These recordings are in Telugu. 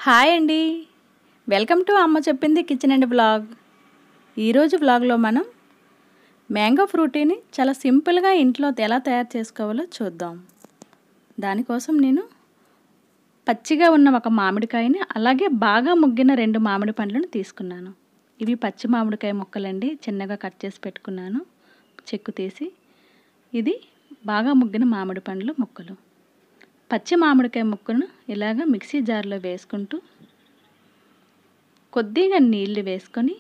హాయ్ అండి వెల్కమ్ టు అమ్మ చెప్పింది కిచెన్ అండ్ బ్లాగ్ ఈరోజు బ్లాగ్లో మనం మ్యాంగో ఫ్రూటీని చాలా సింపుల్గా ఇంట్లో ఎలా తయారు చేసుకోవాలో చూద్దాం దానికోసం నేను పచ్చిగా ఉన్న ఒక మామిడికాయని అలాగే బాగా ముగ్గిన రెండు మామిడి పండ్లను తీసుకున్నాను ఇవి పచ్చి మామిడికాయ ముక్కలండి చిన్నగా కట్ చేసి పెట్టుకున్నాను చెక్కు తీసి ఇది బాగా ముగ్గిన మామిడి పండ్లు ముక్కలు పచ్చి మామిడికాయ ముక్కను ఇలాగ మిక్సీ జార్లో వేసుకుంటూ కొద్దిగా నీళ్లు వేసుకొని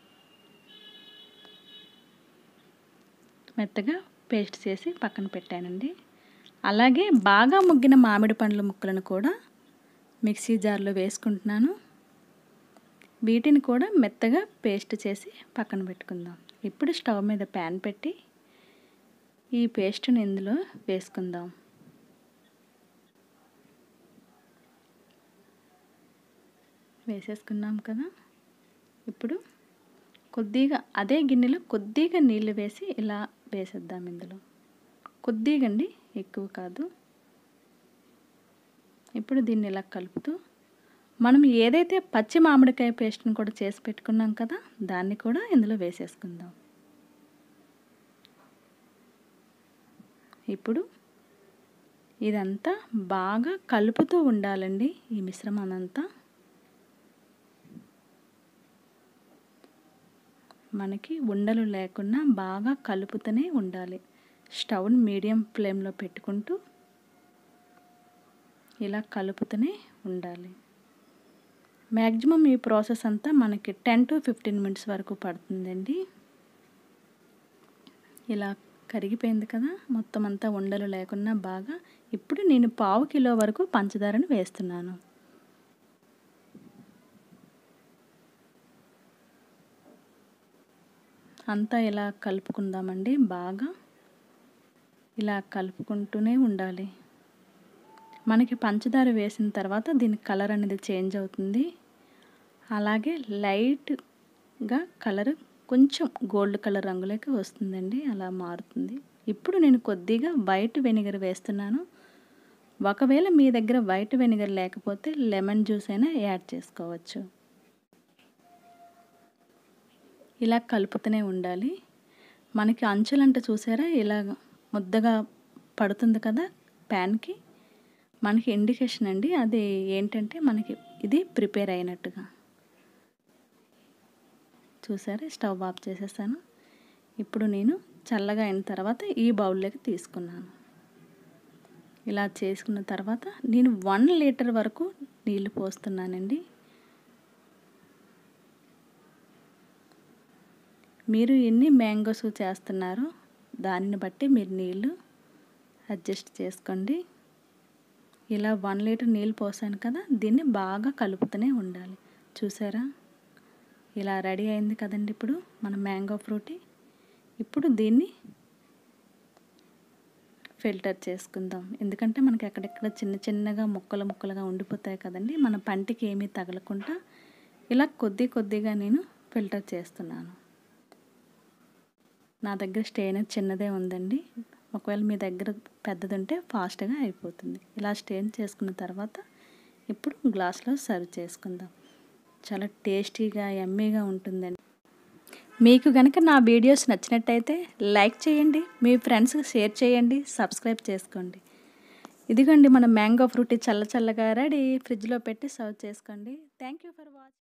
మెత్తగా పేస్ట్ చేసి పక్కన పెట్టానండి అలాగే బాగా ముగ్గిన మామిడి పండ్ల ముక్కలను కూడా మిక్సీ జార్లో వేసుకుంటున్నాను వీటిని కూడా మెత్తగా పేస్ట్ చేసి పక్కన పెట్టుకుందాం ఇప్పుడు స్టవ్ మీద ప్యాన్ పెట్టి ఈ పేస్ట్ని ఇందులో వేసుకుందాం వేసేసుకున్నాం కదా ఇప్పుడు కొద్దిగా అదే గిన్నెలో కొద్దిగా నీళ్ళు వేసి ఇలా వేసేద్దాం ఇందులో కొద్దిగా అండి ఎక్కువ కాదు ఇప్పుడు దీన్ని ఇలా కలుపుతూ మనం ఏదైతే పచ్చి మామిడికాయ పేస్ట్ని కూడా చేసి పెట్టుకున్నాం కదా దాన్ని కూడా ఇందులో వేసేసుకుందాం ఇప్పుడు ఇదంతా బాగా కలుపుతూ ఉండాలండి ఈ మిశ్రమం అంతా మనకి ఉండలు లేకుండా బాగా కలుపుతూనే ఉండాలి స్టవ్ని మీడియం ఫ్లేమ్లో పెట్టుకుంటూ ఇలా కలుపుతూనే ఉండాలి మ్యాక్సిమం ఈ ప్రాసెస్ అంతా మనకి టెన్ టు ఫిఫ్టీన్ మినిట్స్ వరకు పడుతుందండి ఇలా కరిగిపోయింది కదా మొత్తం అంతా ఉండలు లేకుండా బాగా ఇప్పుడు నేను పావు కిలో వరకు పంచదారను వేస్తున్నాను అంతా ఇలా కలుపుకుందామండి బాగా ఇలా కలుపుకుంటూనే ఉండాలి మనకి పంచదార వేసిన తర్వాత దీని కలర్ అనేది చేంజ్ అవుతుంది అలాగే లైట్గా కలర్ కొంచెం గోల్డ్ కలర్ రంగులోకి వస్తుందండి అలా మారుతుంది ఇప్పుడు నేను కొద్దిగా వైట్ వెనిగర్ వేస్తున్నాను ఒకవేళ మీ దగ్గర వైట్ వెనిగర్ లేకపోతే లెమన్ జ్యూస్ అయినా యాడ్ చేసుకోవచ్చు ఇలా కలుపుతూనే ఉండాలి మనకి అంచులంట చూసారా ఇలా ముద్దగా పడుతుంది కదా ప్యాన్కి మనకి ఇండికేషన్ అండి అది ఏంటంటే మనకి ఇది ప్రిపేర్ అయినట్టుగా చూసారా స్టవ్ ఆఫ్ చేసేసాను ఇప్పుడు నేను చల్లగా అయిన తర్వాత ఈ బౌల్లోకి తీసుకున్నాను ఇలా చేసుకున్న తర్వాత నేను వన్ లీటర్ వరకు నీళ్ళు పోస్తున్నానండి మీరు ఎన్ని మ్యాంగోస్ చేస్తున్నారో దానిని బట్టి మీరు నీళ్ళు అడ్జస్ట్ చేసుకోండి ఇలా వన్ లీటర్ నీళ్ళు పోసాను కదా దీన్ని బాగా కలుపుతూనే ఉండాలి చూసారా ఇలా రెడీ అయింది కదండి ఇప్పుడు మన మ్యాంగో ఫ్రూటీ ఇప్పుడు దీన్ని ఫిల్టర్ చేసుకుందాం ఎందుకంటే మనకి ఎక్కడెక్కడ చిన్న చిన్నగా ముక్కలు ముక్కలుగా ఉండిపోతాయి కదండి మన పంటికి ఏమీ తగలకుండా ఇలా కొద్ది కొద్దిగా నేను ఫిల్టర్ చేస్తున్నాను నా దగ్గర స్టెయిన్ చిన్నదే ఉందండి ఒకవేళ మీ దగ్గర పెద్దది ఉంటే ఫాస్ట్గా అయిపోతుంది ఇలా స్టెయిన్ చేసుకున్న తర్వాత ఇప్పుడు గ్లాస్లో సర్వ్ చేసుకుందాం చాలా టేస్టీగా ఎమ్మీగా ఉంటుందండి మీకు కనుక నా వీడియోస్ నచ్చినట్టయితే లైక్ చేయండి మీ ఫ్రెండ్స్కి షేర్ చేయండి సబ్స్క్రైబ్ చేసుకోండి ఇదిగోండి మన మ్యాంగో ఫ్రూటీ చల్ల చల్లగా రెడీ ఫ్రిడ్జ్లో పెట్టి సర్వ్ చేసుకోండి థ్యాంక్ యూ ఫర్ వాచింగ్